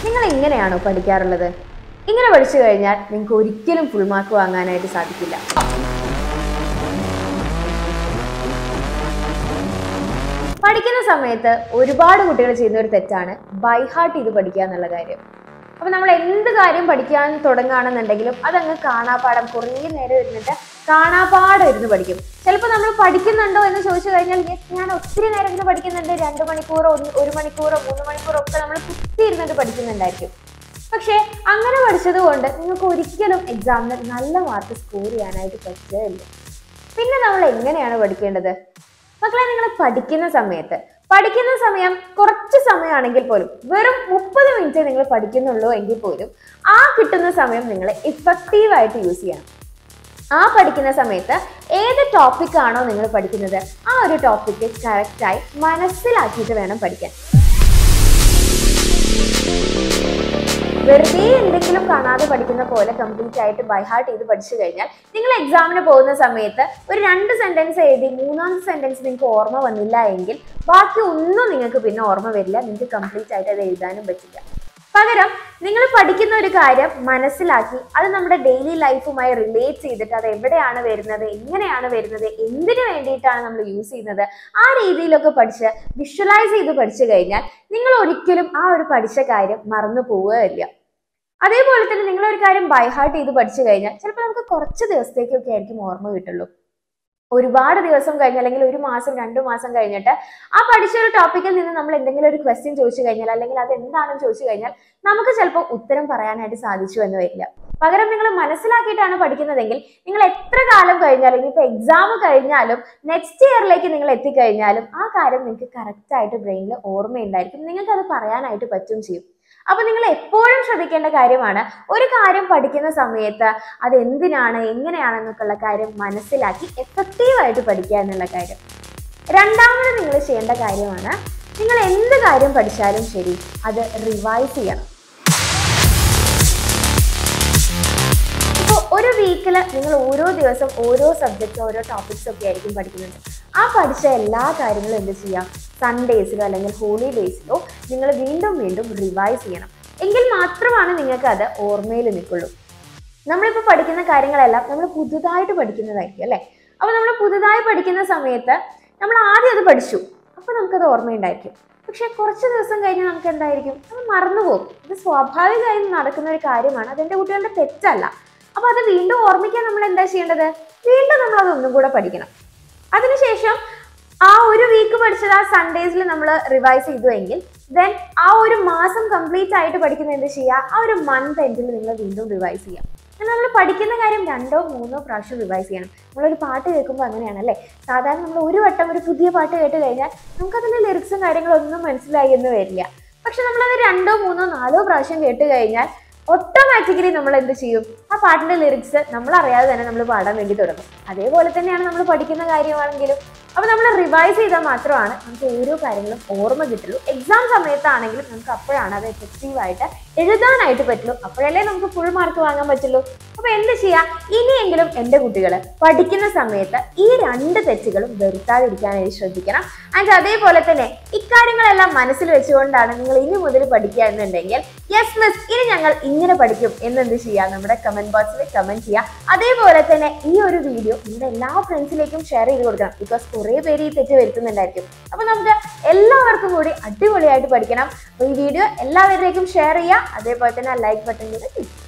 നിങ്ങൾ ഇങ്ങനെയാണോ പഠിക്കാറുള്ളത് ഇങ്ങനെ പഠിച്ചു കഴിഞ്ഞാൽ നിങ്ങൾക്ക് ഒരിക്കലും ഫുൾ മാർക്ക് വാങ്ങാനായിട്ട് സാധിക്കില്ല പഠിക്കുന്ന സമയത്ത് ഒരുപാട് കുട്ടികൾ ചെയ്യുന്ന ഒരു തെറ്റാണ് ബൈ ഹാർട്ട് ചെയ്ത് പഠിക്കുക എന്നുള്ള കാര്യം അപ്പൊ നമ്മൾ എന്ത് കാര്യം പഠിക്കാൻ തുടങ്ങുകയാണെന്നുണ്ടെങ്കിലും അതങ്ങ് കാണാപ്പാടം കുറേ നേരം ഇരുന്നിട്ട് കാണാപ്പാടം ഇരുന്ന് പഠിക്കും ചിലപ്പോൾ നമ്മൾ പഠിക്കുന്നുണ്ടോ എന്ന് ചോദിച്ചു കഴിഞ്ഞാൽ "Yes, ഞാൻ ഒത്തിരി നേരം ഇരുന്ന് പഠിക്കുന്നുണ്ട് രണ്ട് മണിക്കൂറോ ഒന്ന് ഒരു മണിക്കൂറോ മൂന്ന് മണിക്കൂറോ ഒക്കെ നമ്മൾ കുത്തി ഇരുന്നിട്ട് പഠിക്കുന്നുണ്ടായിരിക്കും പക്ഷേ അങ്ങനെ പഠിച്ചത് കൊണ്ട് നിങ്ങൾക്ക് ഒരിക്കലും എക്സാമിന് നല്ല മാർക്ക് സ്കോർ ചെയ്യാനായിട്ട് പറ്റുകയില്ല പിന്നെ നമ്മൾ എങ്ങനെയാണ് പഠിക്കേണ്ടത് മക്കളെ നിങ്ങൾ പഠിക്കുന്ന സമയത്ത് പഠിക്കുന്ന സമയം കുറച്ച് സമയമാണെങ്കിൽ പോലും വെറും മുപ്പത് മിനിറ്റ് നിങ്ങൾ പഠിക്കുന്നുള്ളൂ എങ്കിൽ പോലും ആ കിട്ടുന്ന സമയം നിങ്ങൾ ഇഫക്റ്റീവായിട്ട് യൂസ് ചെയ്യണം ആ പഠിക്കുന്ന സമയത്ത് ഏത് ടോപ്പിക് ആണോ നിങ്ങൾ പഠിക്കുന്നത് ആ ഒരു ടോപ്പിക്ക് കറക്റ്റായി മനസ്സിലാക്കിയിട്ട് വേണം പഠിക്കാൻ വെറുതെ എന്തെങ്കിലും കാണാതെ പഠിക്കുന്ന പോലെ കംപ്ലീറ്റ് ആയിട്ട് ബൈ ഹാർട്ട് ചെയ്ത് പഠിച്ചു കഴിഞ്ഞാൽ നിങ്ങൾ എക്സാമിന് പോകുന്ന സമയത്ത് ഒരു രണ്ട് സെന്റൻസ് എഴുതി മൂന്നാമത്തെ സെന്റൻസ് നിങ്ങൾക്ക് ഓർമ്മ വന്നില്ല എങ്കിൽ ബാക്കി ഒന്നും നിങ്ങൾക്ക് പിന്നെ ഓർമ്മ വരില്ല നിങ്ങൾക്ക് കംപ്ലീറ്റ് ആയിട്ട് അത് എഴുതാനും പറ്റില്ല പകരം നിങ്ങൾ പഠിക്കുന്ന ഒരു കാര്യം മനസ്സിലാക്കി അത് നമ്മുടെ ഡെയിലി ലൈഫുമായി റിലേറ്റ് ചെയ്തിട്ട് അത് എവിടെയാണ് വരുന്നത് എങ്ങനെയാണ് വരുന്നത് എന്തിനു വേണ്ടിയിട്ടാണ് നമ്മൾ യൂസ് ചെയ്യുന്നത് ആ രീതിയിലൊക്കെ പഠിച്ച് വിഷ്വലൈസ് ചെയ്ത് പഠിച്ചു കഴിഞ്ഞാൽ നിങ്ങൾ ഒരിക്കലും ആ ഒരു പഠിച്ച കാര്യം മറന്നു പോവുകയില്ല അതേപോലെ തന്നെ നിങ്ങൾ ഒരു കാര്യം ബൈ ഹാർട്ട് ചെയ്ത് പഠിച്ചു കഴിഞ്ഞാൽ ചിലപ്പോൾ നമുക്ക് കുറച്ച് ദിവസത്തേക്കൊക്കെ ആയിരിക്കും ഓർമ്മ കിട്ടുള്ളൂ ഒരുപാട് ദിവസം കഴിഞ്ഞ് അല്ലെങ്കിൽ ഒരു മാസം രണ്ടു മാസം കഴിഞ്ഞിട്ട് ആ പഠിച്ച ഒരു ടോപ്പിക്കിൽ നിന്ന് നമ്മൾ എന്തെങ്കിലും ഒരു ക്വസ്റ്റ്യൻ ചോദിച്ചു കഴിഞ്ഞാൽ അല്ലെങ്കിൽ അത് എന്താണെന്ന് ചോദിച്ചു കഴിഞ്ഞാൽ നമുക്ക് ചിലപ്പോൾ ഉത്തരം പറയാനായിട്ട് സാധിച്ചു എന്ന് വരില്ല പകരം നിങ്ങൾ മനസ്സിലാക്കിയിട്ടാണ് പഠിക്കുന്നതെങ്കിൽ നിങ്ങൾ എത്ര കാലം കഴിഞ്ഞാലും ഇനിയിപ്പോൾ എക്സാം കഴിഞ്ഞാലും നെക്സ്റ്റ് ഇയറിലേക്ക് നിങ്ങൾ എത്തിക്കഴിഞ്ഞാലും ആ കാര്യം നിങ്ങൾക്ക് കറക്റ്റ് ആയിട്ട് ബ്രെയിനിൽ ഓർമ്മയുണ്ടായിരിക്കും നിങ്ങൾക്ക് അത് പറയാനായിട്ട് പറ്റും ചെയ്യും അപ്പൊ നിങ്ങൾ എപ്പോഴും ശ്രദ്ധിക്കേണ്ട കാര്യമാണ് ഒരു കാര്യം പഠിക്കുന്ന സമയത്ത് അത് എന്തിനാണ് എങ്ങനെയാണെന്നൊക്കെയുള്ള കാര്യം മനസ്സിലാക്കി എഫക്റ്റീവായിട്ട് പഠിക്കുക എന്നുള്ള കാര്യം രണ്ടാമത് നിങ്ങൾ ചെയ്യേണ്ട കാര്യമാണ് നിങ്ങൾ എന്ത് കാര്യം പഠിച്ചാലും ശരി അത് റിവൈസ് ചെയ്യണം ഇപ്പോൾ ഒരു വീക്കിൽ നിങ്ങൾ ഓരോ ദിവസം ഓരോ സബ്ജക്റ്റ് ഓരോ ടോപ്പിക്സ് ഒക്കെ ആയിരിക്കും പഠിക്കുന്നത് ആ പഠിച്ച എല്ലാ കാര്യങ്ങളും എന്ത് ചെയ്യാം സൺഡേസിലോ അല്ലെങ്കിൽ ഹോളിഡേയ്സിലോ നിങ്ങൾ വീണ്ടും വീണ്ടും റിവൈസ് ചെയ്യണം എങ്കിൽ മാത്രമാണ് നിങ്ങൾക്ക് അത് ഓർമ്മയിൽ നിൽക്കുള്ളൂ നമ്മളിപ്പോൾ പഠിക്കുന്ന കാര്യങ്ങളെല്ലാം നമ്മൾ പുതുതായിട്ട് പഠിക്കുന്നതായിരിക്കും അല്ലേ അപ്പോൾ നമ്മൾ പുതുതായി പഠിക്കുന്ന സമയത്ത് നമ്മൾ ആദ്യം അത് പഠിച്ചു അപ്പോൾ നമുക്കത് ഓർമ്മയുണ്ടായിരിക്കും പക്ഷേ കുറച്ച് ദിവസം കഴിഞ്ഞ് നമുക്ക് എന്തായിരിക്കും അത് മറന്നുപോകും ഇത് സ്വാഭാവികമായും നടക്കുന്ന ഒരു കാര്യമാണ് അതെൻ്റെ കുട്ടികളുടെ തെറ്റല്ല അപ്പോൾ അത് വീണ്ടും ഓർമ്മിക്കാൻ നമ്മൾ എന്താ ചെയ്യേണ്ടത് വീണ്ടും നമ്മൾ അത് ഒന്നും കൂടെ പഠിക്കണം അതിനുശേഷം ആ ഒരു വീക്ക് പഠിച്ചത് ആ സൺഡേസിൽ നമ്മൾ റിവൈസ് ചെയ്തു എങ്കിൽ ദെൻ ആ ഒരു മാസം കംപ്ലീറ്റ് ആയിട്ട് പഠിക്കുന്ന എന്ത് ചെയ്യുക ആ ഒരു മന്ത് എൻഡിൽ നിങ്ങൾ വീണ്ടും റിവൈസ് ചെയ്യാം നമ്മൾ പഠിക്കുന്ന കാര്യം രണ്ടോ മൂന്നോ പ്രാവശ്യം റിവൈസ് ചെയ്യണം നമ്മളൊരു പാട്ട് കേൾക്കുമ്പോൾ അങ്ങനെയാണല്ലേ സാധാരണ നമ്മൾ ഒരു വട്ടം ഒരു പുതിയ പാട്ട് കേട്ട് കഴിഞ്ഞാൽ നമുക്കതിൻ്റെ ലിറിക്സും കാര്യങ്ങളൊന്നും മനസ്സിലായി എന്ന് വരില്ല പക്ഷെ നമ്മളത് രണ്ടോ മൂന്നോ നാലോ പ്രാവശ്യം കേട്ട് കഴിഞ്ഞാൽ ഓട്ടോമാറ്റിക്കലി നമ്മൾ എന്ത് ചെയ്യും ആ പാട്ടിന്റെ ലിറിക്സ് നമ്മൾ അറിയാതെ തന്നെ നമ്മൾ പാടാൻ വേണ്ടി തുടങ്ങും അതേപോലെ തന്നെയാണ് നമ്മൾ പഠിക്കുന്ന കാര്യമാണെങ്കിലും അപ്പോൾ നമ്മൾ റിവൈസ് ചെയ്താൽ മാത്രമാണ് നമുക്ക് ഓരോ കാര്യങ്ങളും ഓർമ്മ കിട്ടുള്ളൂ എക്സാം സമയത്താണെങ്കിലും നമുക്ക് അപ്പോഴാണ് അത് എഫക്റ്റീവായിട്ട് എഴുതാനായിട്ട് പറ്റുള്ളൂ അപ്പോഴല്ലേ നമുക്ക് ഫുൾ മാർക്ക് വാങ്ങാൻ പറ്റുള്ളൂ അപ്പോൾ എന്ത് ചെയ്യാം ഇനിയെങ്കിലും എൻ്റെ കുട്ടികൾ പഠിക്കുന്ന സമയത്ത് ഈ രണ്ട് തെറ്റുകളും വരുത്താതിരിക്കാനായിട്ട് ശ്രദ്ധിക്കണം ആൻഡ് അതേപോലെ തന്നെ ഇക്കാര്യങ്ങളെല്ലാം മനസ്സിൽ വെച്ചുകൊണ്ടാണ് നിങ്ങൾ ഇനി മുതൽ പഠിക്കുക എന്നുണ്ടെങ്കിൽ യെസ് മിസ് ഇനി ഞങ്ങൾ ഇങ്ങനെ പഠിക്കും എന്നെന്ത് ചെയ്യാം നമ്മുടെ കമന്റ് ബോക്സിൽ കമന്റ് ചെയ്യാം അതേപോലെ തന്നെ ഈ ഒരു വീഡിയോ നിങ്ങളുടെ എല്ലാ ഫ്രണ്ട്സിലേക്കും ഷെയർ ചെയ്ത് കൊടുക്കണം ബിക്കോസ് കുറേ പേര് ഈ തെറ്റ് വരുത്തുന്നുണ്ടായിരിക്കും അപ്പൊ നമുക്ക് എല്ലാവർക്കും കൂടി അടിപൊളിയായിട്ട് പഠിക്കണം അപ്പൊ ഈ വീഡിയോ എല്ലാവരിലേക്കും ഷെയർ ചെയ്യുക അതേപോലെ തന്നെ ലൈക്ക് ബട്ടൺ കൂടെ click ചെയ്യുക